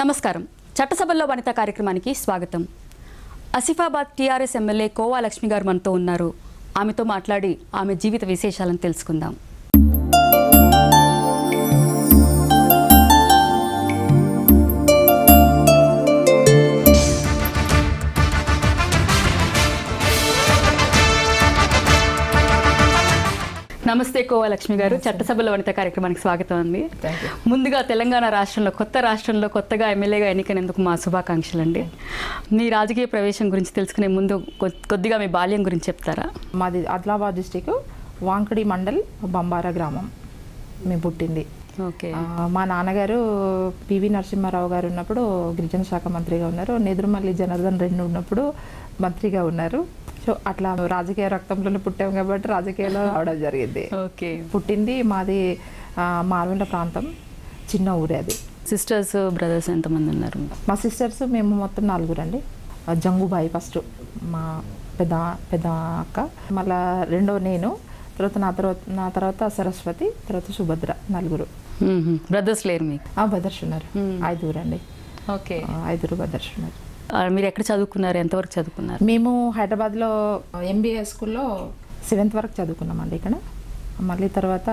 నమస్కారం చట్టసభల్లో వనిత కార్యక్రమానికి స్వాగతం ఆసిఫాబాద్ టీఆర్ఎస్ ఎమ్మెల్యే కోవా లక్ష్మి గారు మనతో ఉన్నారు ఆమెతో మాట్లాడి ఆమె జీవిత విశేషాలను తెలుసుకుందాం నమస్తే కోవా లక్ష్మి గారు చట్టసభలో వనిత కార్యక్రమానికి స్వాగతం అండి థ్యాంక్ యూ ముందుగా తెలంగాణ రాష్ట్రంలో కొత్త రాష్ట్రంలో కొత్తగా ఎమ్మెల్యేగా ఎన్నికైనందుకు మా శుభాకాంక్షలు అండి మీ రాజకీయ ప్రవేశం గురించి తెలుసుకునే ముందు కొ- కొద్దిగా మీ బాల్యం గురించి చెప్తారా మాది ఆదిలాబాద్ డిస్టిక్ వాంకడి మండల్ బంబారా గ్రామం మేము పుట్టింది ఓకే ఆ, మా నాన్నగారు పివి నరసింహారావు గారు ఉన్నప్పుడు గిరిజన శాఖ మంత్రిగా ఉన్నారు నెదురుమల్లి జనార్దన్ రెడ్డి ఉన్నప్పుడు మంత్రిగా ఉన్నారు సో అట్లా రాజకీయ రక్తంలోనే పుట్టాం కాబట్టి రాజకీయాల్లో రావడం జరిగింది ఓకే పుట్టింది మాది ఆ, మారుమల ప్రాంతం చిన్న ఊరే అది సిస్టర్స్ బ్రదర్స్ ఎంతమంది ఉన్నారు మా సిస్టర్స్ మేము మొత్తం నలుగురు అండి జంగుబాయి ఫస్ట్ మా పెద్ద పెద్ద అక్క మళ్ళా రెండో నేను తర్వాత నా తర్వాత నా తర్వాత సరస్వతి తర్వాత సుభద్ర నలుగురు బ్రదర్స్ లేరు మీకు ఆ బదర్స్ ఉన్నారు Hmm. ఐదుగురు అండి ఓకే ఆ, ఐదుగురు బదర్స్ ఉన్నారు ఆ, మీరు ఎక్కడ చదువుకున్నారు ఎంతవరకు చదువుకున్నారు మేము హైదరాబాద్లో ఎంబీఏ స్కూల్లో సెవెంత్ వరకు చదువుకున్నామండి ఇక్కడ మళ్ళీ తర్వాత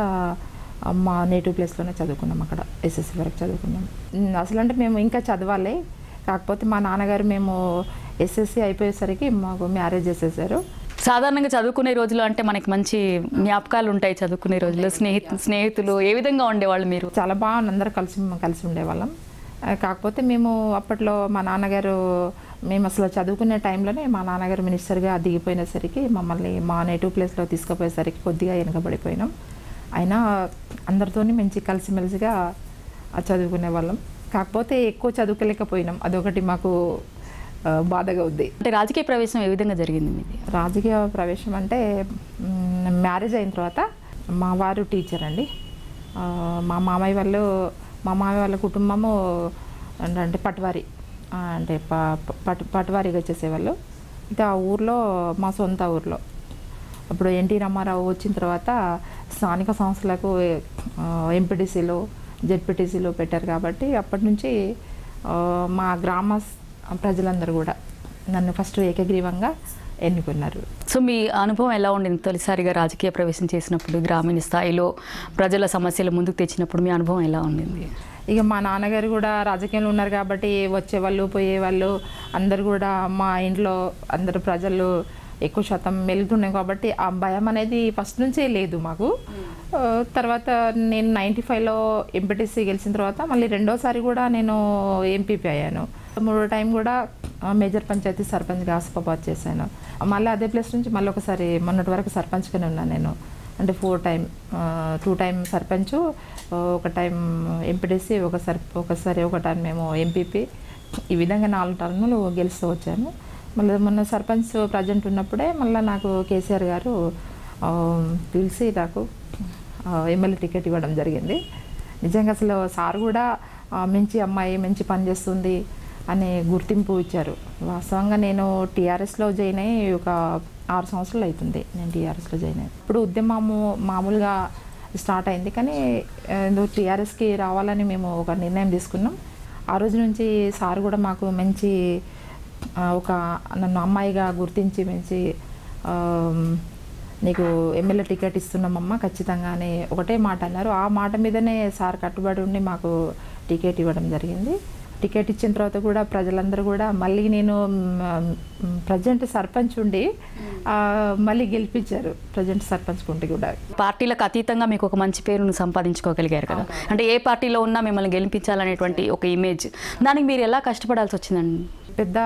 మా నేటివ్ ప్లేస్లోనే చదువుకున్నాం అక్కడ ఎస్ఎస్సి వరకు చదువుకున్నాం ఉమ్, అసలు అంటే మేము ఇంకా చదవాలి కాకపోతే మా నాన్నగారు మేము ఎస్ఎస్సి అయిపోయేసరికి మాకు మ్యారేజ్ చేసేసారు సాధారణంగా చదువుకునే రోజులు అంటే మనకి మంచి జ్ఞాపకాలు ఉంటాయి చదువుకునే రోజుల్లో స్నేహితు స్నేహితులు ఏ విధంగా ఉండేవాళ్ళు మీరు చాలా బాగా అందరూ కలిసి కలిసి ఉండేవాళ్ళం ఆ, కాకపోతే మేము అప్పట్లో మా నాన్నగారు మేము అసలు చదువుకునే టైంలోనే మా నాన్నగారు మినిస్టర్గా దిగిపోయినసరికి మమ్మల్ని మా నేటివ్ ప్లేస్లో తీసుకుపోయేసరికి కొద్దిగా వెనకబడిపోయినాం అయినా అందరితోని మంచి కలిసిమెలిసిగా ఆ, చదువుకునే వాళ్ళం కాకపోతే ఎక్కువ చదువుకోలేకపోయినాం అదొకటి మాకు ఆ, బాధగా ఉంది అంటే రాజకీయ ప్రవేశం ఏ విధంగా జరిగింది మీది రాజకీయ ప్రవేశం అంటే మ్, మ్యారేజ్ అయిన తర్వాత మా వారు టీచర్ అండి ఆ, మా మామయ్య వాళ్ళు మా మామయ్య వాళ్ళ కుటుంబము అంటే అంటే పట్వారి ఆ, అంటే ప- పట్ పట్వారీగా చేసేవాళ్ళు అయితే ఆ ఊర్లో మా సొంత ఊర్లో అప్పుడు ఎన్టీ రామారావు వచ్చిన తర్వాత స్థానిక సంస్థలకు ఎంపీటీసీలు జెడ్పీటీసీలు పెట్టారు కాబట్టి అప్పటి నుంచి ఆ, మా గ్రామ స్- ప్రజలందరూ కూడా నన్ను ఫస్ట్ ఏకగ్రీవంగా ఎన్నుకున్నారు సో మీ అనుభవం ఎలా ఉండింది తొలిసారిగా రాజకీయ ప్రవేశం చేసినప్పుడు గ్రామీణ స్థాయిలో ప్రజల సమస్యలు ముందుకు తెచ్చినప్పుడు మీ అనుభవం ఎలా ఉండింది ఇక మా నాన్నగారు కూడా రాజకీయంలో ఉన్నారు కాబట్టి వచ్చేవాళ్ళు పోయేవాళ్ళు అందరు కూడా మా ఇంట్లో అందరు ప్రజలు ఎక్కువ శాతం వెళ్తున్నాయి కాబట్టి ఆ భయం అనేది ఫస్ట్ నుంచే లేదు మాకు ఆ, తర్వాత నేను నైంటీ ఫైవ్లో ఎంపీటీసీ గెలిచిన తర్వాత మళ్ళీ రెండోసారి కూడా నేను ఎంపీపీ అయ్యాను మూడో టైం కూడా ఆ, మేజర్ పంచాయతీ సర్పంచ్గా ఆసిఫాబాద్ చేశాను మళ్ళీ అదే ప్లేస్ నుంచి మళ్ళీ ఒకసారి మొన్నటి వరకు సర్పంచ్గానే ఉన్నాను నేను అంటే four time two time sarpanch ఒక టైం ఎంపీటీసీ ఒక సర్ ఒకసారి ఒక టైం మేము ఎంపీపీ ఈ విధంగా నాలుగు టర్ములు గెలుస్తూ వచ్చాను మళ్ళీ మొన్న సర్పంచ్ ప్రజెంట్ ఉన్నప్పుడే మళ్ళీ నాకు కేసీఆర్ గారు ఆ, పిలిచి నాకు ఎమ్మెల్యే టికెట్ ఇవ్వడం జరిగింది నిజంగా అసలు సార్ కూడా ఆ, మంచి అమ్మాయి మంచి పని చేస్తుంది అనే గుర్తింపు ఇచ్చారు వాస్తవంగా నేను టీఆర్ఎస్లో జాయిన్ అయ్యి ఒక ఆరు సంవత్సరాలు అవుతుంది నేను టీఆర్ఎస్లో జాయిన్ అయ్యి ఇప్పుడు ఉద్యమము మామూలుగా స్టార్ట్ అయింది కానీ టీఆర్ఎస్కి రావాలని మేము ఒక నిర్ణయం తీసుకున్నాం ఆ రోజు నుంచి సార్ కూడా మాకు మంచి ఆ, ఒక నన్ను అమ్మాయిగా గుర్తించి మంచి ఆ, నీకు ఎమ్మెల్యే టికెట్ ఇస్తున్నామమ్మా ఖచ్చితంగా అని ఒకటే మాట అన్నారు ఆ మాట మీదనే సార్ కట్టుబడి ఉండి మాకు టికెట్ ఇవ్వడం జరిగింది టికెట్ ఇచ్చిన తర్వాత కూడా ప్రజలందరూ కూడా మళ్ళీ నేను ప్రజెంట్ సర్పంచ్ ఉండి ఆ, మళ్ళీ గెలిపించారు ప్రజెంట్ సర్పంచ్ ఉండి కూడా పార్టీలకు అతీతంగా మీకు ఒక మంచి పేరును సంపాదించుకోగలిగారు కదా అంటే ఏ పార్టీలో ఉన్నా మిమ్మల్ని గెలిపించాలనేటువంటి ఒక ఇమేజ్ దానికి మీరు ఎలా కష్టపడాల్సి వచ్చిందండి పెద్ద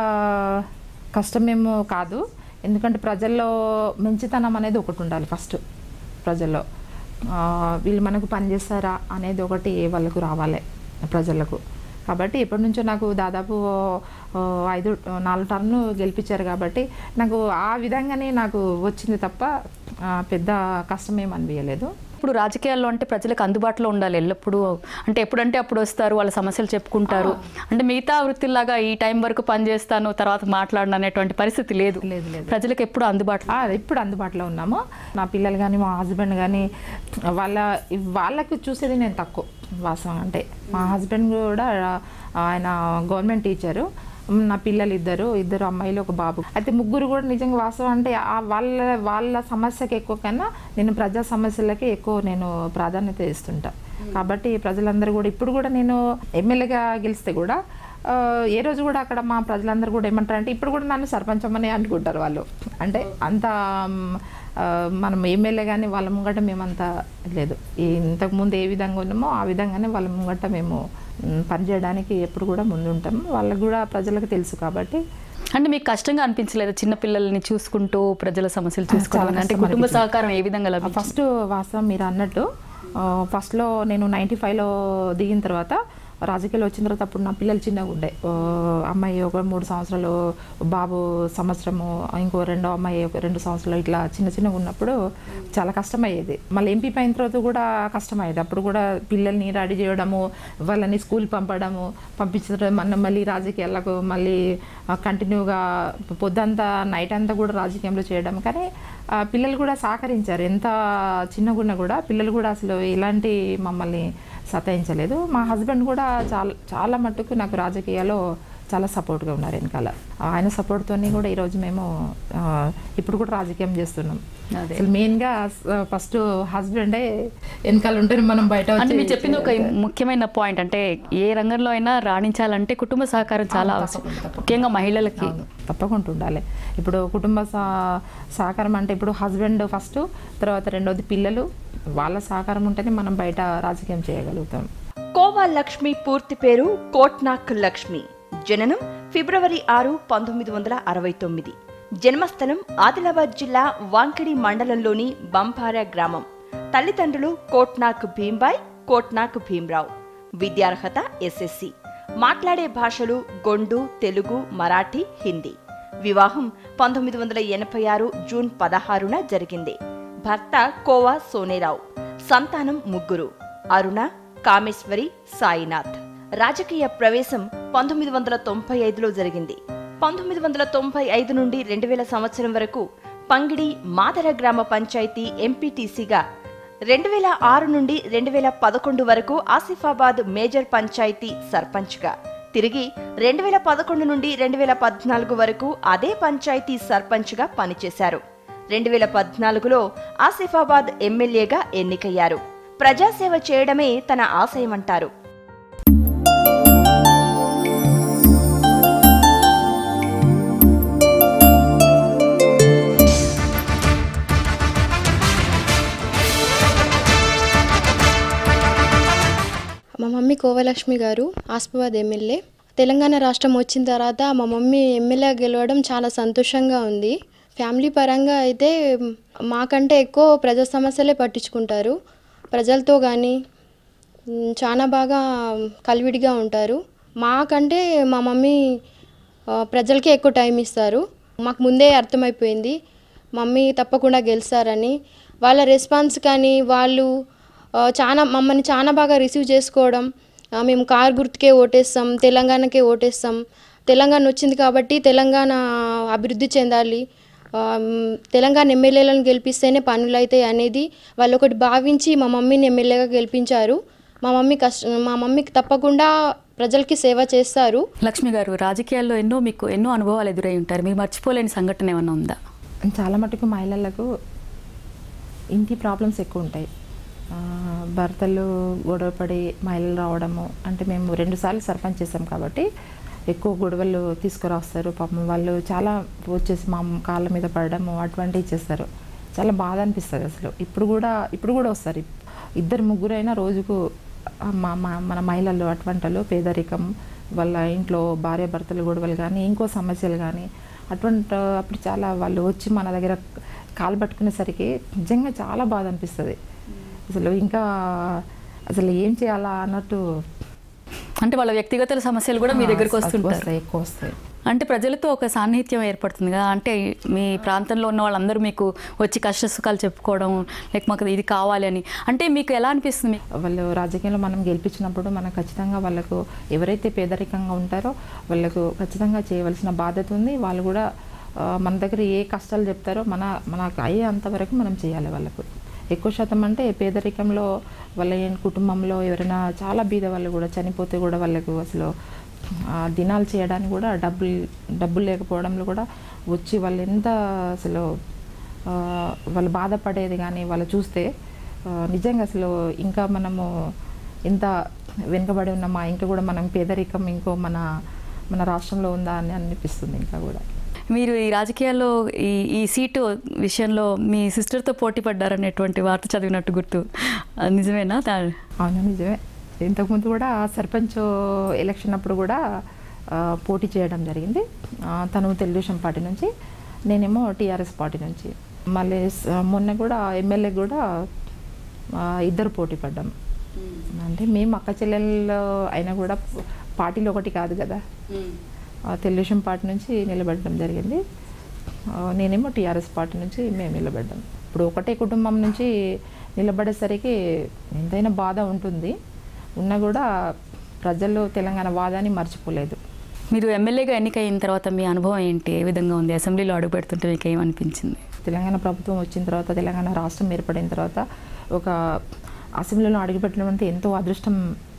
కష్టమేమో కాదు ఎందుకంటే ప్రజల్లో మంచితనం అనేది ఒకటి ఉండాలి ఫస్ట్ ప్రజల్లో ఆ, వీళ్ళు మనకు పని చేస్తారా అనేది ఒకటి వాళ్ళకు రావాలి ప్రజలకు కాబట్టి ఎప్పటి నుంచో నాకు దాదాపు ఆ, ఐదు నాలుగు టర్న్లు గెలిపించారు కాబట్టి నాకు ఆ విధంగానే నాకు వచ్చింది తప్ప ఆ, పెద్ద కష్టమేం అనిపించలేదు ఇప్పుడు రాజకీయాల్లో అంటే ప్రజలకు అందుబాటులో ఉండాలి ఎల్లప్పుడూ అంటే ఎప్పుడంటే అప్పుడు వస్తారు వాళ్ళ సమస్యలు చెప్పుకుంటారు అంటే మిగతా వృత్తిలాగా ఈ టైం వరకు పని చేస్తాను తర్వాత మాట్లాడను అనేటువంటి పరిస్థితి లేదు లేదు లేదు ప్రజలకు ఎప్పుడు అందుబాటులో ఆ, ఇప్పుడు అందుబాటులో ఉన్నాము నా పిల్లలు కానీ మా హస్బెండ్ కానీ వాళ్ళ వాళ్ళకి చూసేది నేను తక్కువ వాస్తవం అంటే మా హస్బెండ్ కూడా ఆయన గవర్నమెంట్ టీచరు నా పిల్లలు ఇద్దరు ఇద్దరు అమ్మాయిలు ఒక బాబు అయితే ముగ్గురు కూడా నిజంగా వాస్తవం అంటే ఆ వాళ్ళ వాళ్ళ సమస్యకి ఎక్కువ కన్నా నేను ప్రజా సమస్యలకి ఎక్కువ నేను ప్రాధాన్యత ఇస్తుంటా కాబట్టి ప్రజలందరూ కూడా ఇప్పుడు కూడా నేను ఎమ్మెల్యేగా గెలిస్తే కూడా ఆ, ఏ రోజు కూడా అక్కడ మా ప్రజలందరూ కూడా ఏమంటారు అంటే ఇప్పుడు కూడా నన్ను సర్పంచ్ అమ్మనే అనుకుంటారు వాళ్ళు అంటే అంత మ్, ఆ, మనం ఎమ్మెల్యే కానీ వాళ్ళ ముంగట మేమంతా లేదు ఈ ఇంతకుముందు ఏ విధంగా ఉన్నామో ఆ విధంగానే వాళ్ళ ముంగట మేము మ్, పనిచేయడానికి ఎప్పుడు కూడా ముందు ఉంటాము వాళ్ళకు కూడా ప్రజలకు తెలుసు కాబట్టి అంటే మీకు కష్టంగా అనిపించలేదు చిన్న పిల్లల్ని చూసుకుంటూ ప్రజల సమస్యలు చూసుకోవడం అంటే కష్టం కుటుంబ అనిపించింది. సహకారం ఏ విధంగా లభించింది ఫస్ట్ వాస్తవం మీరు అన్నట్టు ఆ, ఫస్ట్లో నేను నైంటీ ఫైవ్లో దిగిన తర్వాత రాజకీయాలు వచ్చిన తర్వాత అప్పుడు నా పిల్లలు చిన్నగా ఉండే ఆ, అమ్మాయి ఒక మూడు సంవత్సరాలు బాబు సంవత్సరము ఇంకో రెండో అమ్మాయి ఒక రెండు సంవత్సరాలు ఇట్లా చిన్న చిన్నగా ఉన్నప్పుడు చాలా కష్టమయ్యేది మళ్ళీ ఎంపీ అయిన తర్వాత కూడా కష్టమయ్యేది అప్పుడు కూడా పిల్లల్ని రెడీ చేయడము వాళ్ళని స్కూల్ పంపడము పంపించడం మన మళ్ళీ రాజకీయాలకు మళ్ళీ కంటిన్యూగా పొద్దంతా నైట్ అంతా కూడా రాజకీయంలో చేయడం కానీ ఆ, పిల్లలు కూడా సహకరించారు ఎంత చిన్నగా ఉన్నా కూడా పిల్లలు కూడా అసలు ఎలాంటి మమ్మల్ని సతాయించలేదు మా హస్బెండ్ కూడా చాలా చాలా మట్టుకు నాకు రాజకీయాల్లో చాలా సపోర్ట్గా ఉన్నారు వెనకాల ఆయన సపోర్ట్తోని కూడా ఈరోజు మేము ఆ, ఇప్పుడు కూడా రాజకీయం చేస్తున్నాం అదే. అసలు మెయిన్గా ఫస్ట్ హస్బెండే వెనకాల ఉంటే మనం బయట అంటే వచ్చి మీరు చెప్పింది ఒక ముఖ్యమైన పాయింట్ అంటే ఏ రంగంలో అయినా రాణించాలంటే కుటుంబ సహకారం చాలా అవసరం ముఖ్యంగా మహిళలకి అవును, తప్పకుండా ఉండాలి ఇప్పుడు కుటుంబ సహ- సహకారం అంటే ఇప్పుడు హస్బెండ్ ఫస్ట్ తర్వాత రెండోది పిల్లలు వాళ్ళ సహకారం ఉంటేనే మనం బయట రాజకీయం చేయగలుగుతాం కోవా లక్ష్మి పూర్తి పేరు కోట్నాక్ లక్ష్మి జననం ఫిబ్రవరి ఆరు పంతొమ్మిది వందల అరవై తొమ్మిది జన్మస్థలం ఆదిలాబాద్ జిల్లా వాంకిడి మండలంలోని బంపారా గ్రామం తల్లిదండ్రులు కోట్నాక్ భీంబాయ్ కోట్నాక్ భీమ్రావ్ విద్యార్హత ఎస్ఎస్సి మాట్లాడే భాషలు గొండు తెలుగు మరాఠీ హిందీ వివాహం పంతొమ్మిది వందల ఎనభై ఆరు జూన్ పదహారున జరిగింది భర్త కోవా సోనేరావు సంతానం ముగ్గురు అరుణ కామేశ్వరి సాయినాథ్ రాజకీయ ప్రవేశం పంతొమ్మిది వందల తొంభై ఐదులో జరిగింది పంతొమ్మిది వందల తొంభై ఐదు నుండి రెండు వేల సంవత్సరం వరకు పంగిడి మాదర గ్రామ పంచాయతీ ఎంపీటీసీగా రెండు వేల ఆరు నుండి రెండు వేల పదకొండు వరకు ఆసిఫాబాద్ మేజర్ పంచాయతీ సర్పంచ్గా తిరిగి రెండు వేల పదకొండు నుండి రెండు వేల పద్నాలుగు వరకు అదే పంచాయతీ సర్పంచ్గా పనిచేశారు రెండు వేల పద్నాలుగులో ఆసిఫాబాద్ ఎమ్మెల్యేగా ఎన్నికయ్యారు ప్రజాసేవ చేయడమే తన ఆశయమంటారు మా మమ్మీ కోవలక్ష్మి గారు ఆస్పాబాద్ ఎమ్మెల్యే తెలంగాణ రాష్ట్రం వచ్చిన తర్వాత మా మమ్మీ ఎమ్మెల్యే గెలవడం చాలా సంతోషంగా ఉంది ఫ్యామిలీ పరంగా అయితే మాకంటే ఎక్కువ ప్రజా సమస్యలే పట్టించుకుంటారు ప్రజలతో కానీ మ్, చాలా బాగా కలివిడిగా ఉంటారు మాకంటే మా మమ్మీ ఆ, ప్రజలకే ఎక్కువ టైం ఇస్తారు మాకు ముందే అర్థమైపోయింది మమ్మీ తప్పకుండా గెలుస్తారని వాళ్ళ రెస్పాన్స్ కానీ వాళ్ళు ఆ, చాలా మమ్మల్ని చాలా బాగా రిసీవ్ చేసుకోవడం ఆ, మేము కార్ గుర్తుకే ఓటేస్తాం తెలంగాణకే ఓటేస్తాం తెలంగాణ వచ్చింది కాబట్టి తెలంగాణ అభివృద్ధి చెందాలి ఆ, మ్, తెలంగాణ ఎమ్మెల్యేలను గెలిపిస్తేనే పనులు అవుతాయి అనేది వాళ్ళు ఒకటి భావించి మా మమ్మీని ఎమ్మెల్యేగా గెలిపించారు మా మమ్మీ కష్ట మా మమ్మీకి తప్పకుండా ప్రజలకి సేవ చేస్తారు లక్ష్మి గారు రాజకీయాల్లో ఎన్నో మీకు ఎన్నో అనుభవాలు ఎదురై ఉంటారు మీరు మర్చిపోలేని సంఘటన ఏమైనా ఉందా చాలా మటుకు మహిళలకు ఇంటి ప్రాబ్లమ్స్ ఎక్కువ ఉంటాయి ఆ, భర్తలు గొడవపడి మహిళలు రావడము అంటే మేము రెండుసార్లు సర్పంచ్ చేసాం కాబట్టి ఎక్కువ గొడవలు తీసుకురాస్తారు పాపం వాళ్ళు చాలా వచ్చేసి మా కాళ్ళ మీద పడడము అటువంటివి చేస్తారు చాలా బాధ అనిపిస్తుంది అసలు ఇప్పుడు కూడా ఇప్పుడు కూడా వస్తారు ఇద్దరు ముగ్గురైనా రోజుకు ఆ, మా మా- మన మహిళలు అటువంటి వాళ్ళు పేదరికం వాళ్ళ ఇంట్లో భార్య భర్తలు గొడవలు కానీ ఇంకో సమస్యలు కానీ అటువంటి అప్పుడు చాలా వాళ్ళు వచ్చి మన దగ్గర కాలు పట్టుకునేసరికి నిజంగా చాలా బాధ అనిపిస్తుంది అసలు ఇంకా అసలు ఏం చేయాలా అన్నట్టు అంటే వాళ్ళ వ్యక్తిగత సమస్యలు కూడా మీ దగ్గరకు వస్తుంటారు వస్తాయి ఎక్కువ వస్తాయి అంటే ప్రజలతో ఒక సాన్నిహిత్యం ఏర్పడుతుంది కదా అంటే మీ ప్రాంతంలో ఉన్న వాళ్ళందరూ మీకు వచ్చి కష్ట సుఖాలు చెప్పుకోవడం లేక మాకు ఇది కావాలి అని అంటే మీకు ఎలా అనిపిస్తుంది మీకు వాళ్ళు రాజకీయంలో మనం గెలిపించినప్పుడు మనం ఖచ్చితంగా వాళ్ళకు ఎవరైతే పేదరికంగా ఉంటారో వాళ్ళకు ఖచ్చితంగా చేయవలసిన బాధ్యత ఉంది వాళ్ళు కూడా ఆ, మన దగ్గర ఏ కష్టాలు చెప్తారో మన మనకు అయ్యే అంతవరకు మనం చేయాలి వాళ్ళకు ఎక్కువ శాతం అంటే పేదరికంలో వాళ్ళ ఏం- కుటుంబంలో ఎవరైనా చాలా బీద వాళ్ళు కూడా చనిపోతే కూడా వాళ్ళకు అసలు ఆ, దినాలు చేయడానికి కూడా డబ్బులు డబ్బులు లేకపోవడంలో కూడా వచ్చి వాళ్ళు ఎంత అసలు ఆ, వాళ్ళు బాధపడేది కానీ వాళ్ళు చూస్తే ఆ, నిజంగా అసలు ఇంకా మనము ఎంత వెనుకబడి ఉన్నామా ఇంకా కూడా మనం పేదరికం ఇంకో మన మన రాష్ట్రంలో ఉందా అని అనిపిస్తుంది ఇంకా కూడా మీరు ఈ రాజకీయాల్లో ఈ ఈ సీటు విషయంలో మీ సిస్టర్తో పోటీ పడ్డారనేటువంటి వార్త చదివినట్టు గుర్తు అది నిజమేనా దా- అవును నిజమే ఇంతకుముందు కూడా సర్పంచ్ ఎలక్షన్ అప్పుడు కూడా ఆ, పోటీ చేయడం జరిగింది ఆ, తను తెలుగుదేశం పార్టీ నుంచి నేనేమో టీఆర్ఎస్ పార్టీ నుంచి మళ్ళీ స- మొన్న కూడా ఎమ్మెల్యే కూడా ఆ, ఇద్దరు పోటీ పడ్డాం అంటే మేము అక్క చెల్లెళ్ళు అయినా కూడా పార్టీలు ఒకటి కాదు కదా ఆ, తెలుగుదేశం పార్టీ నుంచి నిలబడడం జరిగింది ఆ, నేనేమో టీఆర్ఎస్ పార్టీ నుంచి మేము నిలబడ్డాం ఇప్పుడు ఒకటే కుటుంబం నుంచి నిలబడేసరికి ఎంతైనా బాధ ఉంటుంది ఉన్నా కూడా ప్రజలు తెలంగాణ వాదాన్ని మర్చిపోలేదు మీరు ఎమ్మెల్యేగా ఎన్నికైన తర్వాత మీ అనుభవం ఏంటి ఏ విధంగా ఉంది అసెంబ్లీలో అడుగు పెడుతుంటే మీకు ఏమనిపించింది తెలంగాణ ప్రభుత్వం వచ్చిన తర్వాత తెలంగాణ రాష్ట్రం ఏర్పడిన తర్వాత ఒక అసెంబ్లీలో అడుగుపెట్టడం అంటే ఎంతో అదృష్టం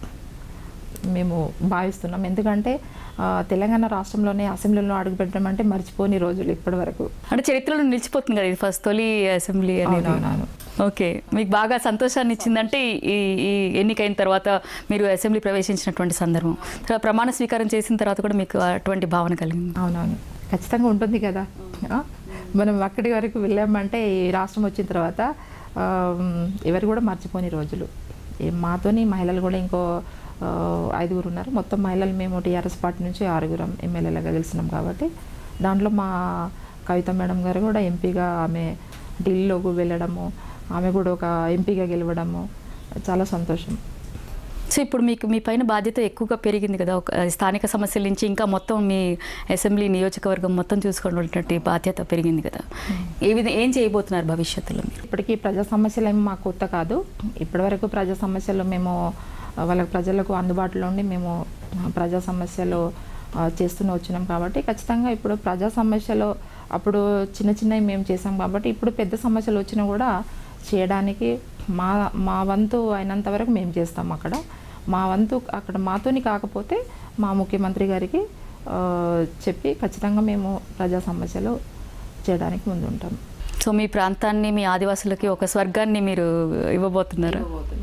మేము భావిస్తున్నాం ఎందుకంటే ఆ, తెలంగాణ రాష్ట్రంలోనే అసెంబ్లీలో అడుగుపెట్టడం అంటే మర్చిపోని రోజులు ఇప్పటి వరకు అంటే చరిత్రలో నిలిచిపోతుంది కదా ఇది ఫస్ట్ తొలి అసెంబ్లీ అనేది అవునవునవును. ఓకే మీకు బాగా సంతోషాన్ని ఇచ్చిందంటే ఈ ఈ ఎన్నికైన తర్వాత మీరు అసెంబ్లీ ప్రవేశించినటువంటి సందర్భం తర్వాత ప్రమాణ స్వీకారం చేసిన తర్వాత కూడా మీకు అటువంటి భావన కలిగింది అవునవును ఖచ్చితంగా ఉంటుంది కదా ఆ? మనం అక్కడి వరకు వెళ్ళామంటే ఈ రాష్ట్రం వచ్చిన తర్వాత ఆ, ఎవరు కూడా మర్చిపోని రోజులు ఏ మాతోని మహిళలు కూడా ఇంకో ఆ, ఐదుగురు ఉన్నారు మొత్తం మహిళలు మేము టీఆర్ఎస్ పార్టీ నుంచి ఆరుగురం ఎమ్మెల్యేలుగా గెలిచినాం కాబట్టి దాంట్లో మా కవిత మేడం గారు కూడా ఎంపీగా ఆమె ఢిల్లీలోకి వెళ్ళడము ఆమె కూడా ఒక ఎంపీగా గెలవడము చాలా సంతోషం సో ఇప్పుడు మీకు మీ పైన బాధ్యత ఎక్కువగా పెరిగింది కదా ఒక స్థానిక సమస్యల నుంచి ఇంకా మొత్తం మీ అసెంబ్లీ నియోజకవర్గం మొత్తం చూసుకున్నటువంటి బాధ్యత పెరిగింది కదా ఏ విధంగా ఏం చేయబోతున్నారు భవిష్యత్తులో మీరు ఇప్పటికీ ప్రజా సమస్యలు ఏమి మాకు కొత్త కాదు ఇప్పటివరకు ప్రజా సమస్యలు మేము ఆ, వాళ్ళ ప్రజలకు అందుబాటులో ఉండి మేము ఆ, ప్రజా సమస్యలు ఆ, చేస్తూనే వచ్చినాం కాబట్టి ఖచ్చితంగా ఇప్పుడు ప్రజా సమస్యలు అప్పుడు చిన్న చిన్నవి మేము చేసాం కాబట్టి ఇప్పుడు పెద్ద సమస్యలు వచ్చినా కూడా చేయడానికి మా మా వంతు అయినంత వరకు మేము చేస్తాం అక్కడ మా వంతు అక్కడ మాతోని కాకపోతే మా ముఖ్యమంత్రి గారికి ఆ, చెప్పి ఖచ్చితంగా మేము ప్రజా సమస్యలు చేయడానికి ముందుంటాం సో మీ ప్రాంతాన్ని మీ ఆదివాసులకి ఒక స్వర్గాన్ని మీరు ఇవ్వబోతున్నారు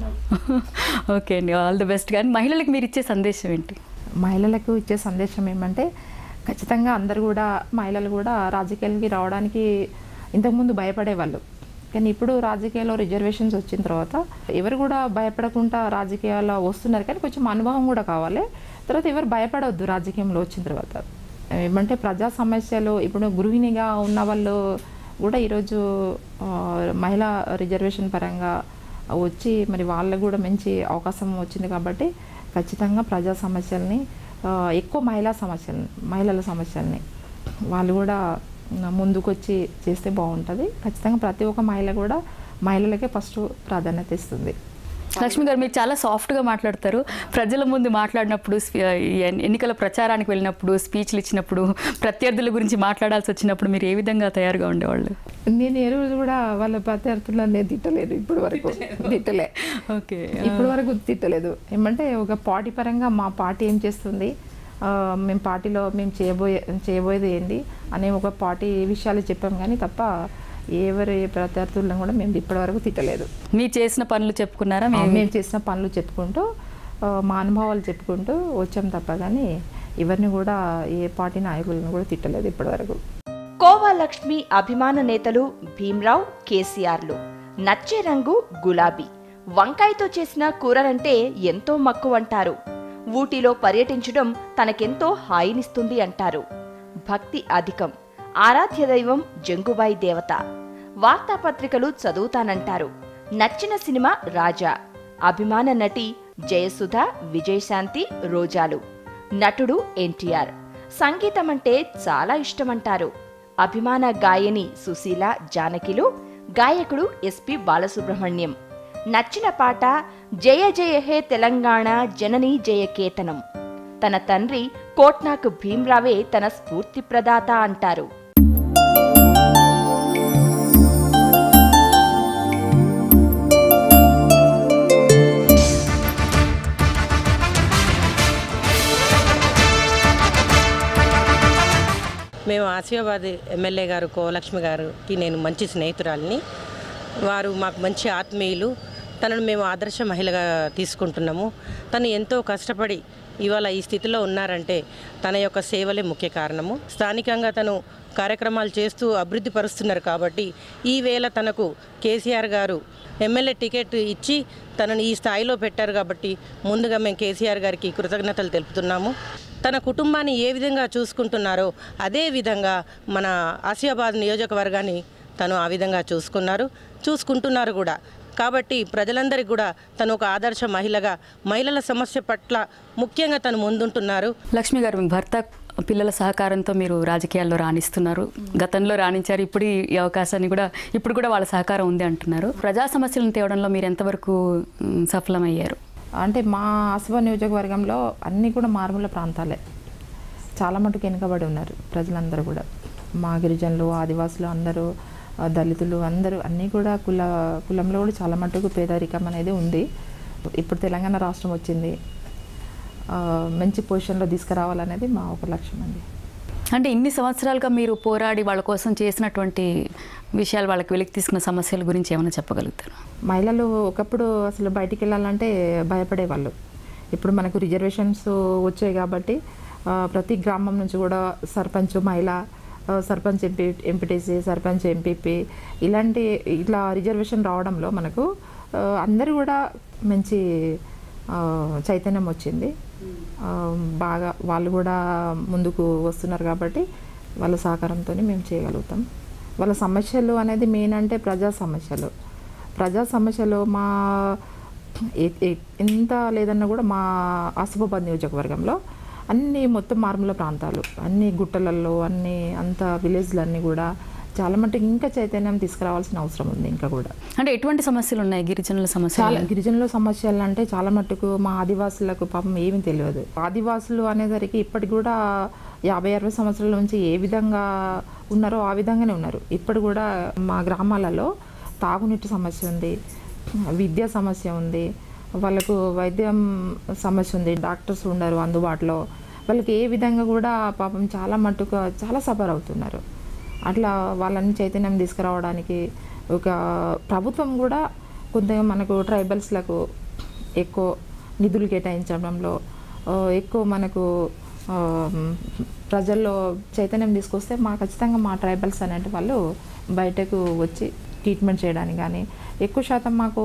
ఓకే అండి ఆల్ ది బెస్ట్ కానీ మహిళలకు మీరు ఇచ్చే సందేశం ఏంటి మహిళలకు ఇచ్చే సందేశం ఏమంటే ఖచ్చితంగా అందరు కూడా మహిళలు కూడా రాజకీయాలకి రావడానికి ఇంతకుముందు భయపడేవాళ్ళు కానీ ఇప్పుడు రాజకీయాల్లో రిజర్వేషన్స్ వచ్చిన తర్వాత ఎవరు కూడా భయపడకుండా రాజకీయాల్లో వస్తున్నారు కానీ కొంచెం అనుభవం కూడా కావాలి తర్వాత ఎవరు భయపడవద్దు రాజకీయంలో వచ్చిన తర్వాత ఏమంటే ప్రజా సమస్యలు ఇప్పుడు గృహిణిగా ఉన్న వాళ్ళు కూడా ఈరోజు ఆ, మహిళా రిజర్వేషన్ పరంగా వచ్చి మరి వాళ్ళకు కూడా మంచి అవకాశం వచ్చింది కాబట్టి ఖచ్చితంగా ప్రజా సమస్యల్ని ఆ, ఎక్కువ మహిళా సమస్యల్ని మహిళల సమస్యల్ని వాళ్ళు కూడా ముందుకొచ్చి చేస్తే బాగుంటుంది ఖచ్చితంగా ప్రతి ఒక్క మహిళ కూడా మహిళలకే ఫస్ట్ ప్రాధాన్యత ఇస్తుంది లక్ష్మి గారు మీరు చాలా సాఫ్ట్గా మాట్లాడతారు ప్రజల ముందు మాట్లాడినప్పుడు స్పీ- ఈ ఎన్- ఎన్నికల ప్రచారానికి వెళ్ళినప్పుడు స్పీచ్లు ఇచ్చినప్పుడు ప్రత్యర్థుల గురించి మాట్లాడాల్సి వచ్చినప్పుడు మీరు ఏ విధంగా తయారుగా ఉండేవాళ్ళు నేను ఏ రోజు కూడా వాళ్ళ ప్రత్యర్థులను నేను తిట్టలేదు ఇప్పుడు వరకు తిట్టలే ఓకే ఇప్పుడు వరకు తిట్టలేదు ఏమంటే ఒక పార్టీ పరంగా మా పార్టీ ఏం చేస్తుంది ఆ, మేము పార్టీలో మేము చేయబోయే చేయబోయేది ఏంటి అనే ఒక పార్టీ విషయాలు చెప్పాం కానీ తప్ప ఎవరి ప్రత్యర్థులను కూడా మేము ఇప్పటివరకు తిట్టలేదు మీరు చేసిన పనులు చెప్పుకున్నారా ఆ, మేము మేము చేసిన పనులు చెప్పుకుంటూ ఆ, మా అనుభవాలు చెప్పుకుంటూ వచ్చాం తప్ప కానీ ఎవరిని కూడా ఏ పార్టీ నాయకులను కూడా తిట్టలేదు ఇప్పటివరకు కోవా లక్ష్మి అభిమాన నేతలు భీమ్రావ్ కేసీఆర్లు నచ్చే రంగు గులాబీ వంకాయతో చేసిన కూరలంటే ఎంతో మక్కువంటారు ఊటీలో పర్యటించడం తనకెంతో హాయినిస్తుంది అంటారు భక్తి అధికం ఆరాధ్య దైవం జంగుబాయి దేవత వార్తాపత్రికలు చదువుతానంటారు నచ్చిన సినిమా రాజా అభిమాన నటి జయసుధ విజయశాంతి రోజాలు నటుడు ఎన్టీఆర్ సంగీతం అంటే చాలా ఇష్టమంటారు అభిమాన గాయని సుశీల జానకిలు గాయకుడు ఎస్పి బాలసుబ్రహ్మణ్యం నచ్చిన పాట జయ జయ హే తెలంగాణ జనని జయ కేతనం తన తండ్రి కోట్నాకు భీమ్రావే తన స్ఫూర్తి ప్రదాత అంటారు ఆసియాబాద్ ఎమ్మెల్యే గారు కోలక్ష్మి గారికి నేను మంచి స్నేహితురాలిని వారు మాకు మంచి ఆత్మీయులు తనను మేము ఆదర్శ మహిళగా తీసుకుంటున్నాము తను ఎంతో కష్టపడి ఇవాళ ఈ స్థితిలో ఉన్నారంటే తన యొక్క సేవలే ముఖ్య కారణము స్థానికంగా తను కార్యక్రమాలు చేస్తూ అభివృద్ధి పరుస్తున్నారు కాబట్టి ఈ వేళ తనకు కేసీఆర్ గారు ఎమ్మెల్యే టికెట్ ఇచ్చి తనని ఈ స్థాయిలో పెట్టారు కాబట్టి ముందుగా మేము కేసీఆర్ గారికి కృతజ్ఞతలు తెలుపుతున్నాము తన కుటుంబాన్ని ఏ విధంగా చూసుకుంటున్నారో అదే విధంగా మన ఆసియాబాద్ నియోజకవర్గాన్ని తను ఆ విధంగా చూసుకున్నారు చూసుకుంటున్నారు కూడా కాబట్టి ప్రజలందరికీ కూడా తను ఒక ఆదర్శ మహిళగా మహిళల సమస్య పట్ల ముఖ్యంగా తను ముందుంటున్నారు లక్ష్మి గారు మీ భర్త పిల్లల సహకారంతో మీరు రాజకీయాల్లో రాణిస్తున్నారు గతంలో రాణించారు ఇప్పుడు ఈ అవకాశాన్ని కూడా ఇప్పుడు కూడా వాళ్ళ సహకారం ఉంది అంటున్నారు ప్రజా సమస్యలను తేవడంలో మీరు ఎంతవరకు మ్, సఫలమయ్యారు అంటే మా ఆసిఫా నియోజకవర్గంలో అన్నీ కూడా మారుమూల ప్రాంతాలే చాలా మటుకు వెనుకబడి ఉన్నారు ప్రజలందరూ కూడా మా గిరిజనులు ఆదివాసులు అందరూ ఆ, దళితులు అందరూ అన్నీ కూడా కుల కులంలో కూడా చాలా మటుకు పేదరికం అనేది ఉంది ఇప్పుడు తెలంగాణ రాష్ట్రం వచ్చింది ఆ, మంచి పొజిషన్లో తీసుకురావాలనేది మా ఒక లక్ష్యం అండి అంటే ఇన్ని సంవత్సరాలుగా మీరు పోరాడి వాళ్ళ కోసం చేసినటువంటి విషయాలు వాళ్ళకి వెలికి తీసుకున్న సమస్యల గురించి ఏమైనా చెప్పగలుగుతారు మహిళలు ఒకప్పుడు అసలు బయటికి వెళ్ళాలంటే భయపడేవాళ్ళు ఇప్పుడు మనకు రిజర్వేషన్స్ వచ్చాయి కాబట్టి ఆ, ప్రతి గ్రామం నుంచి కూడా సర్పంచ్ మహిళ ఆ, sarpanch MP MPTC sarpanch MPP ఇలాంటి ఇట్లా రిజర్వేషన్ రావడంలో మనకు ఆ, అందరూ కూడా మంచి ఆ, చైతన్యం వచ్చింది ఆ, బాగా వాళ్ళు కూడా ముందుకు వస్తున్నారు కాబట్టి వాళ్ళ సహకారంతో మేము చేయగలుగుతాం వాళ్ళ సమస్యలు అనేది మెయిన్ అంటే ప్రజా సమస్యలు ప్రజా సమస్యలు మా ఏ- ఏ- ఎంత లేదన్నా కూడా మా ఆసిఫాబాద్ నియోజకవర్గంలో అన్ని మొత్తం మారుమూల ప్రాంతాలు అన్ని గుట్టలలో అన్ని అంత విలేజ్లన్నీ కూడా చాలా మటుకు ఇంకా చైతన్యం తీసుకురావాల్సిన అవసరం ఉంది ఇంకా కూడా అంటే ఎటువంటి సమస్యలు ఉన్నాయి గిరిజనుల సమస్యలు చాలా గిరిజనుల సమస్యలు అంటే చాలా మట్టుకు మా ఆదివాసులకు పాపం ఏమీ తెలియదు ఆదివాసులు అనేసరికి ఇప్పటికి కూడా యాభై అరవై సంవత్సరాల నుంచి ఏ విధంగా ఉన్నారో ఆ విధంగానే ఉన్నారు ఇప్పుడు కూడా మా గ్రామాలలో తాగునీటి సమస్య ఉంది విద్యా సమస్య ఉంది వాళ్ళకు వైద్యం సమస్య ఉంది డాక్టర్స్ ఉండరు అందుబాటులో వాళ్ళకి ఏ విధంగా కూడా పాపం చాలా మట్టుకు చాలా సఫర్ అవుతున్నారు అట్లా వాళ్ళని చైతన్యం తీసుకురావడానికి ఒక ప్రభుత్వం కూడా కొద్దిగా మనకు ట్రైబల్స్లకు ఎక్కువ నిధులు కేటాయించడంలో ఆ, ఎక్కువ మనకు ఆ, ప్రజల్లో చైతన్యం తీసుకొస్తే మా ఖచ్చితంగా మా ట్రైబల్స్ అనేటి వాళ్ళు బయటకు వచ్చి ట్రీట్మెంట్ చేయడానికి కానీ ఎక్కువ శాతం మాకు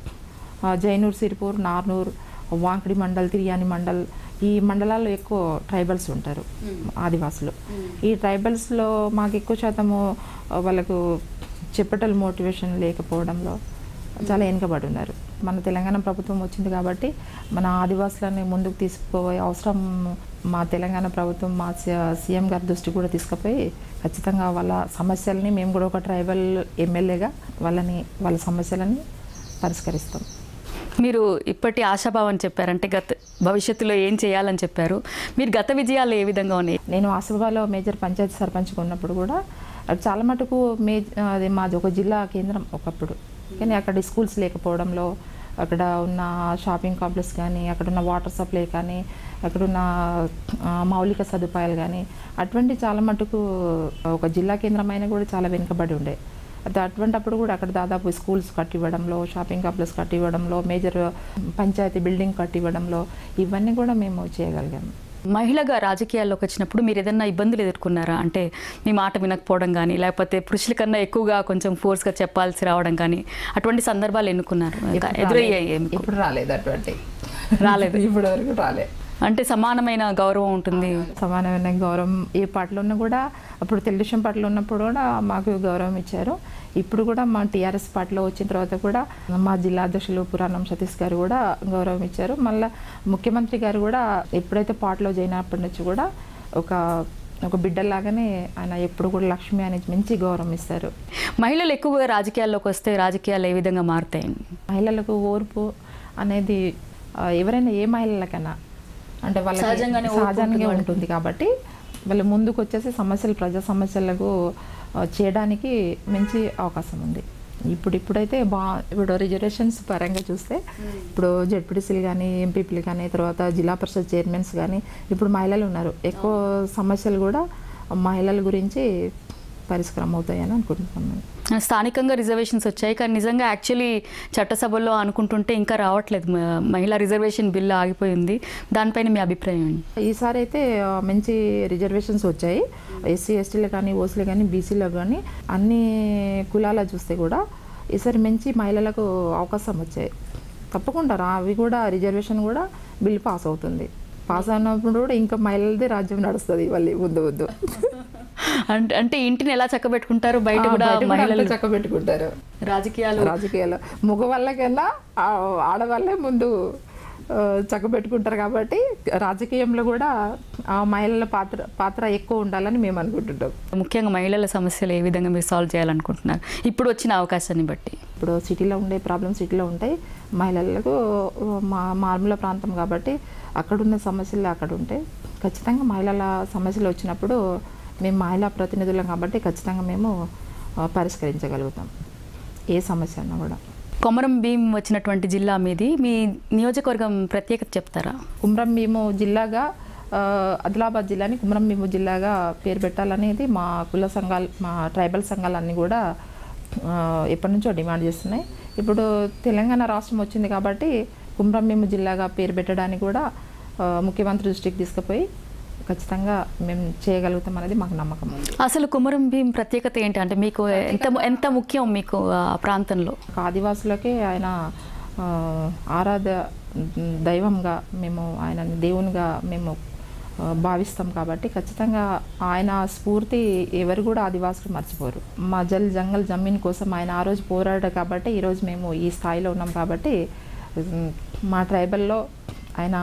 ఆ, జైనూర్ సిరిపూర్ నార్నూర్ వాంకడి మండల్ తిరియాని మండల్ ఈ మండలాల్లో ఎక్కువ ట్రైబల్స్ ఉంటారు ఆదివాసులు ఈ ట్రైబల్స్లో మాకు ఎక్కువ శాతము ఆ, వాళ్ళకు చెప్పటల్ మోటివేషన్ లేకపోవడంలో చాలా వెనుకబడి ఉన్నారు మన తెలంగాణ ప్రభుత్వం వచ్చింది కాబట్టి మన ఆదివాసులని ముందుకు తీసుకుపోయే అవసరం మా తెలంగాణ ప్రభుత్వం మా సీఎం గారి దృష్టి కూడా తీసుకుపోయి ఖచ్చితంగా వాళ్ళ సమస్యలని మేము కూడా ఒక ట్రైబల్ ఎమ్మెల్యేగా వాళ్ళని వాళ్ళ సమస్యలని పరిష్కరిస్తాం మీరు ఇప్పటి ఆశాభావం చెప్పారంటే గత భవిష్యత్తులో ఏం చేయాలని చెప్పారు మీరు గత విజయాలు ఏ విధంగా ఉన్నాయి నేను ఆసిఫాబాద్లో మేజర్ పంచాయతీ సర్పంచ్గా ఉన్నప్పుడు కూడా అది చాలా మటుకు మే అది మాది ఒక జిల్లా కేంద్రం ఒకప్పుడు కానీ అక్కడ స్కూల్స్ లేకపోవడంలో అక్కడ ఉన్న షాపింగ్ కాంప్లెక్స్ కానీ అక్కడ ఉన్న వాటర్ సప్లై కానీ అక్కడ ఉన్న ఆ, మౌలిక సదుపాయాలు కానీ అటువంటి చాలా మటుకు ఒక జిల్లా కేంద్రమైన కూడా చాలా వెనుకబడి ఉండే అది అటువంటప్పుడు కూడా అక్కడ దాదాపు స్కూల్స్ కట్టివ్వడంలో షాపింగ్ కాంప్లెక్స్ కట్టివ్వడంలో మేజర్ పంచాయతీ బిల్డింగ్ కట్టివ్వడంలో ఇవన్నీ కూడా మేము చేయగలిగాము మహిళగా రాజకీయాల్లోకి వచ్చినప్పుడు మీరు ఏదైనా ఇబ్బందులు ఎదుర్కొన్నారా అంటే మీ మాట వినకపోవడం కానీ లేకపోతే పురుషుల కన్నా ఎక్కువగా కొంచెం ఫోర్స్గా చెప్పాల్సి రావడం కానీ అటువంటి సందర్భాలు ఎన్నుకున్నారు ఎదురయ్యాయి మీకు? ఇప్పుడు రాలేదు అటువంటి రాలేదు. ఇప్పటి వరకు రాలేదు అంటే సమానమైన గౌరవం ఉంటుంది సమానమైన గౌరవం ఏ పార్టీలో ఉన్నా కూడా అప్పుడు తెలుగుదేశం పార్టీలో ఉన్నప్పుడు కూడా మాకు గౌరవం ఇచ్చారు ఇప్పుడు కూడా మా టీఆర్ఎస్ పార్టీలో వచ్చిన తర్వాత కూడా మా జిల్లా అధ్యక్షులు పురాణం సతీష్ గారు కూడా గౌరవం ఇచ్చారు మళ్ళీ ముఖ్యమంత్రి గారు కూడా ఎప్పుడైతే పార్టీలో జాయిన్ అయినప్పటి నుంచి కూడా ఒక ఒక బిడ్డలాగానే ఆయన ఎప్పుడు కూడా లక్ష్మి అనేది మంచి గౌరవం ఇస్తారు మహిళలు ఎక్కువగా రాజకీయాల్లోకి వస్తే రాజకీయాలు ఏ విధంగా మారుతాయండి మహిళలకు ఓర్పు అనేది ఆ, ఎవరైనా ఏ మహిళలకైనా అంటే వాళ్ళకి సహజంగానే ఓర్పు సహజంగా ఉంటుంది ఉంటుంది కాబట్టి వాళ్ళు ముందుకు వచ్చేసి సమస్యలు ప్రజా సమస్యలకు ఆ, చేయడానికి మంచి అవకాశం ఉంది ఇప్పుడు ఇప్పుడైతే బా ఇప్పుడు రిజర్వేషన్స్ పరంగా చూస్తే ఇప్పుడు జెడ్పీటీసీలు కానీ ఎంపీపీలు కానీ తర్వాత జిల్లా పరిషత్ చైర్మన్స్ కానీ ఇప్పుడు మహిళలు ఉన్నారు ఎక్కువ సమస్యలు కూడా మహిళల గురించి పరిష్కారం అవుతాయని అనుకుంటున్నాను స్థానికంగా రిజర్వేషన్స్ వచ్చాయి కానీ నిజంగా యాక్చువల్లీ చట్టసభల్లో అనుకుంటుంటే ఇంకా రావట్లేదు మ- మహిళా రిజర్వేషన్ బిల్ ఆగిపోయింది దానిపైన మీ అభిప్రాయం ఏంటి ఈసారి అయితే ఆ, మంచి రిజర్వేషన్స్ వచ్చాయి ఎస్సీ ఎస్టీలు కానీ ఓసీలు కానీ బీసీలో కానీ అన్ని కులాల చూస్తే కూడా ఈసారి మంచి మహిళలకు అవకాశం వచ్చాయి తప్పకుండా రా అవి కూడా రిజర్వేషన్ కూడా బిల్ పాస్ అవుతుంది పాస్ అయినప్పుడు కూడా ఇంకా మహిళలదే రాజ్యం నడుస్తుంది మళ్ళీ ముందు ముందు అంటే అంటే ఇంటిని ఎలా చక్కబెట్టుకుంటారు బయట కూడా మహిళలు చక్క పెట్టుకుంటారు రాజకీయాలు రాజకీయాలు మగవాళ్ళకన్నా ఆ- ఆడవాళ్ళే ముందు ఆ, చక్కబెట్టుకుంటారు కాబట్టి రాజకీయంలో కూడా ఆ మహిళల పాత్ర పాత్ర ఎక్కువ ఉండాలని మేము అనుకుంటుంటాం ముఖ్యంగా మహిళల సమస్యలు ఏ విధంగా మీరు సాల్వ్ చేయాలనుకుంటున్నారు ఇప్పుడు వచ్చిన అవకాశాన్ని బట్టి ఇప్పుడు సిటీలో ఉండే ప్రాబ్లమ్స్ సిటీలో ఉంటాయి మహిళలకు మా మారుమూల ప్రాంతం కాబట్టి అక్కడున్న సమస్యలు అక్కడ ఉంటాయి ఖచ్చితంగా మహిళల సమస్యలు వచ్చినప్పుడు మేము మహిళా ప్రతినిధులం కాబట్టి ఖచ్చితంగా మేము ఆ, పరిష్కరించగలుగుతాం ఏ సమస్య అన్నా కూడా కొమరం భీం వచ్చినటువంటి జిల్లా మీది మీ నియోజకవర్గం ప్రత్యేకత చెప్తారా కుమ్రం భీము జిల్లాగా ఆ, ఆదిలాబాద్ జిల్లాని కుమ్రం భీము జిల్లాగా పేరు పెట్టాలనేది మా కుల సంఘాలు మా ట్రైబల్ సంఘాలన్నీ కూడా ఆ, ఎప్పటి నుంచో డిమాండ్ చేస్తున్నాయి ఇప్పుడు తెలంగాణ రాష్ట్రం వచ్చింది కాబట్టి కుమ్రం భీము జిల్లాగా పేరు పెట్టడానికి కూడా ఆ, ముఖ్యమంత్రి దృష్టికి తీసుకుపోయి ఖచ్చితంగా మేము చేయగలుగుతాం అనేది మాకు నమ్మకం ఉంది అసలు కుమరం భీం ప్రత్యేకత ఏంటి అంటే మీకు ఎంత ఎంత ముఖ్యం మీకు ఆ ప్రాంతంలో ఒక ఆదివాసులకే ఆయన ఆ, ఆరాధ దైవంగా మేము ఆయనని దేవునిగా మేము ఆ, భావిస్తాం కాబట్టి ఖచ్చితంగా ఆయన స్ఫూర్తి ఎవరు కూడా ఆదివాసులు మర్చిపోరు మా జల్ జంగల్ జమీన్ కోసం ఆయన ఆ రోజు పోరాడారు కాబట్టి ఈరోజు మేము ఈ స్థాయిలో ఉన్నాం కాబట్టి ఉమ్, మా ట్రైబల్లో ఆయన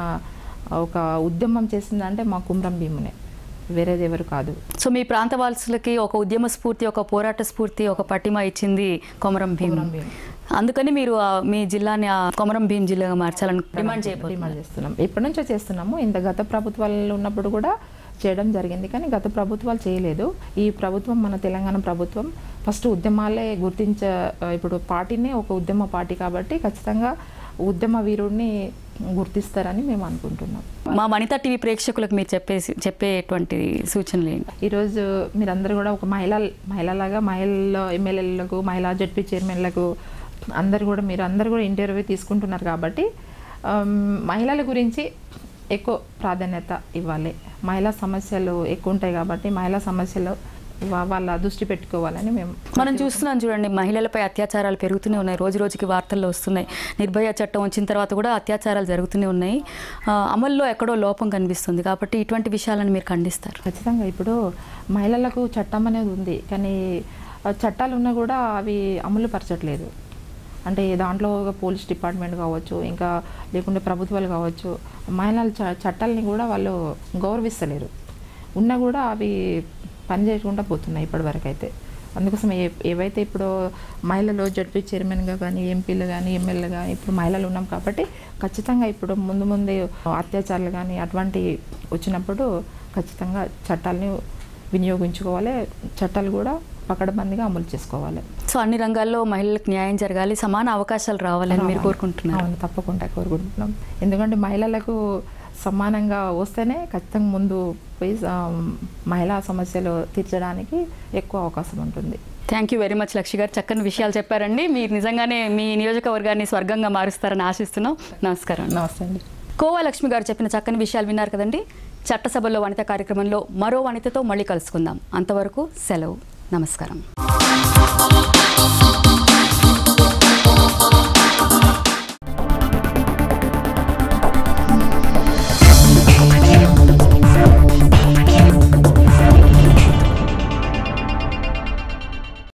ఒక ఉద్యమం చేసిందంటే మా కుమ్రం భీమునే వేరేది ఎవరు కాదు సో మీ ప్రాంత వాసులకి ఒక ఉద్యమ స్ఫూర్తి ఒక పోరాట స్ఫూర్తి ఒక పటిమ ఇచ్చింది కొమరం భీం కొమరం భీం. అందుకని మీరు ఆ మీ జిల్లాని ఆ కొమరం భీం జిల్లాగా మార్చాలని డిమాండ్ చేయబోతున్నారు డిమాండ్ చేస్తున్నాం ఎప్పటి నుంచో చేస్తున్నాము ఇంత గత ప్రభుత్వాలు ఉన్నప్పుడు కూడా చేయడం జరిగింది కానీ గత ప్రభుత్వాలు చేయలేదు ఈ ప్రభుత్వం మన తెలంగాణ ప్రభుత్వం ఫస్ట్ ఉద్యమాలే గుర్తించ ఇప్పుడు పార్టీనే ఒక ఉద్యమ పార్టీ కాబట్టి ఖచ్చితంగా ఉద్యమ వీరుడిని గుర్తిస్తారని మేము అనుకుంటున్నాం మా వనితా టీవీ ప్రేక్షకులకు మీరు చెప్పేసి చెప్పేటువంటి సూచనలు ఏంటి ఈరోజు మీరందరూ కూడా ఒక మహిళ మహిళలాగా మహిళల ఎమ్మెల్యేలకు మహిళా జడ్పీ చైర్మన్లకు అందరు కూడా మీరు అందరు కూడా ఇంటర్వ్యూ తీసుకుంటున్నారు కాబట్టి ఆమ్, మహిళల గురించి ఎక్కువ ప్రాధాన్యత ఇవ్వాలి మహిళా సమస్యలు ఎక్కువ ఉంటాయి కాబట్టి మహిళా సమస్యలు వా- వాళ్ళ దృష్టి పెట్టుకోవాలని మేము మనం చూస్తున్నాం చూడండి మహిళలపై అత్యాచారాలు పెరుగుతూనే ఉన్నాయి రోజు రోజుకి వార్తల్లో వస్తున్నాయి నిర్భయ చట్టం వచ్చిన తర్వాత కూడా అత్యాచారాలు జరుగుతూనే ఉన్నాయి ఆ, అమల్లో ఎక్కడో లోపం కనిపిస్తుంది కాబట్టి ఇటువంటి విషయాలను మీరు ఖండిస్తారు ఖచ్చితంగా ఇప్పుడు మహిళలకు చట్టం అనేది ఉంది కానీ ఆ చట్టాలు ఉన్నా కూడా అవి అమలు పరచట్లేదు అంటే దాంట్లో ఒక పోలీస్ డిపార్ట్మెంట్ కావచ్చు ఇంకా లేకుంటే ప్రభుత్వాలు కావచ్చు మహిళల చ- చట్టాలని కూడా వాళ్ళు గౌరవిస్తలేరు ఉన్నా కూడా అవి పని చేయకుండా పోతున్నాయి ఇప్పటివరకు అయితే అందుకోసం ఏ ఏవైతే ఇప్పుడు మహిళలు జడ్పీ చైర్మన్గా కానీ ఎంపీలు కానీ ఎమ్మెల్యేలు కానీ ఇప్పుడు మహిళలు ఉన్నాం కాబట్టి ఖచ్చితంగా ఇప్పుడు ముందు ముందే అత్యాచారాలు కానీ అటువంటి వచ్చినప్పుడు ఖచ్చితంగా చట్టాలని వినియోగించుకోవాలి చట్టాలు కూడా పకడ్బందీగా అమలు చేసుకోవాలి సో అన్ని రంగాల్లో మహిళలకు న్యాయం జరగాలి సమాన అవకాశాలు రావాలని మీరు కోరుకుంటున్నారు అవును తప్పకుండా కోరుకుంటున్నాం ఎందుకంటే మహిళలకు సమానంగా వస్తేనే ఖచ్చితంగా ముందు పోయి ఆ, మహిళా సమస్యలు తీర్చడానికి ఎక్కువ అవకాశం ఉంటుంది thank you very much Lakshi garu చక్కని విషయాలు చెప్పారండి మీరు నిజంగానే మీ నియోజకవర్గాన్ని స్వర్గంగా మారుస్తారని ఆశిస్తున్నాం నమస్కారం నమస్తే అండి కోవా లక్ష్మి గారు చెప్పిన చక్కని విషయాలు విన్నారు కదండి చట్టసభలో వనిత కార్యక్రమంలో మరో వనితతో మళ్ళీ కలుసుకుందాం అంతవరకు సెలవు నమస్కారం